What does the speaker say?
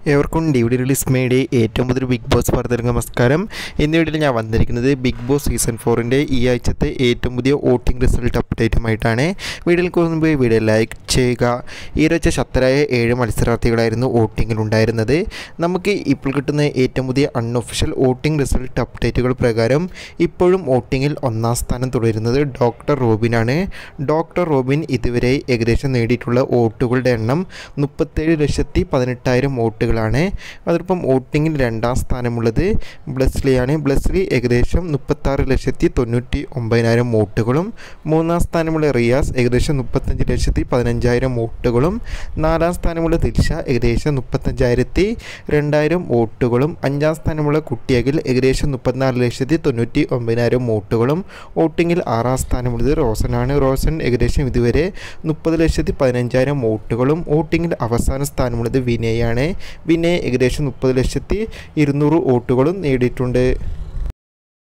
ഏവർക്കും D V D release മേയുടെ ഏറ്റവും പുതിയ ബിഗ് ബോസ് വാർത്തകൾക്ക് നമസ്കാരം ഇന്ന് വീഡിയോയിൽ ഞാൻ വന്നിരിക്കുന്നത് ബിഗ് ബോസ് സീസൺ ഫോറിൻ്റെ ഈ ആഴ്ചത്തെ ഏറ്റവും പുതിയ വോട്ടിംഗ് റിസൾട്ട് അപ്ഡേറ്റുമായിട്ടാണ് വീഡിയോയിൽ മുമ്പ് വീഡിയോ ലൈക്ക് ചെയ്യുക ഈ ഒരാഴ്ച ശക്തരായ ഏഴ് മത്സരാർത്ഥികളായിരുന്നു വോട്ടിങ്ങിൽ ഉണ്ടായിരുന്നത് നമുക്ക് ഇപ്പോൾ കിട്ടുന്ന ഏറ്റവും പുതിയ അൺഒഫീഷ്യൽ വോട്ടിംഗ് റിസൾട്ട് അപ്ഡേറ്റുകൾ പ്രകാരം ഇപ്പോഴും വോട്ടിങ്ങിൽ ഒന്നാം സ്ഥാനം തുടരുന്നത് ഡോക്ടർ റോബിനാണ് ഡോക്ടർ റോബിൻ ഇതുവരെ ഏകദേശം നേടിയിട്ടുള്ള വോട്ടുകളുടെ എണ്ണം മുപ്പത്തേഴ് ലക്ഷത്തി പതിനെട്ടായിരം വോട്ടുകളാണ് അതോടൊപ്പം വോട്ടിങ്ങിൽ രണ്ടാം സ്ഥാനമുള്ളത് ബ്ലസ്ലിയാണ് ബ്ലസ്ലി ഏകദേശം മുപ്പത്താറ് ലക്ഷത്തി തൊണ്ണൂറ്റി ഒമ്പതിനായിരം വോട്ടുകളും മൂന്നാം സ്ഥാനമുള്ള റിയാസ് ഏകദേശം മുപ്പത്തഞ്ച് ലക്ഷത്തി പതിനഞ്ചായിരം വോട്ടുകളും നാലാം സ്ഥാനമുള്ള ദിൽഷ ഏകദേശം മുപ്പത്തഞ്ചായിരത്തി രണ്ടായിരം വോട്ടുകളും അഞ്ചാം സ്ഥാനമുള്ള കുട്ടിയകിൽ ഏകദേശം മുപ്പത്തിനാല് ലക്ഷത്തി തൊണ്ണൂറ്റി ഒമ്പതിനായിരം വോട്ടുകളും വോട്ടിങ്ങിൽ ആറാം സ്ഥാനമുള്ളത് റോസനാണ് റോസൻ ഏകദേശം ഇതുവരെ മുപ്പത് ലക്ഷത്തി പതിനഞ്ചായിരം വോട്ടുകളും വോട്ടിങ്ങിൽ അവസാന സ്ഥാനമുള്ളത് വിനയാണ് വിനയ് ഏകദേശം മുപ്പത് ലക്ഷത്തി ഇരുന്നൂറ് വോട്ടുകളും നേടിയിട്ടുണ്ട്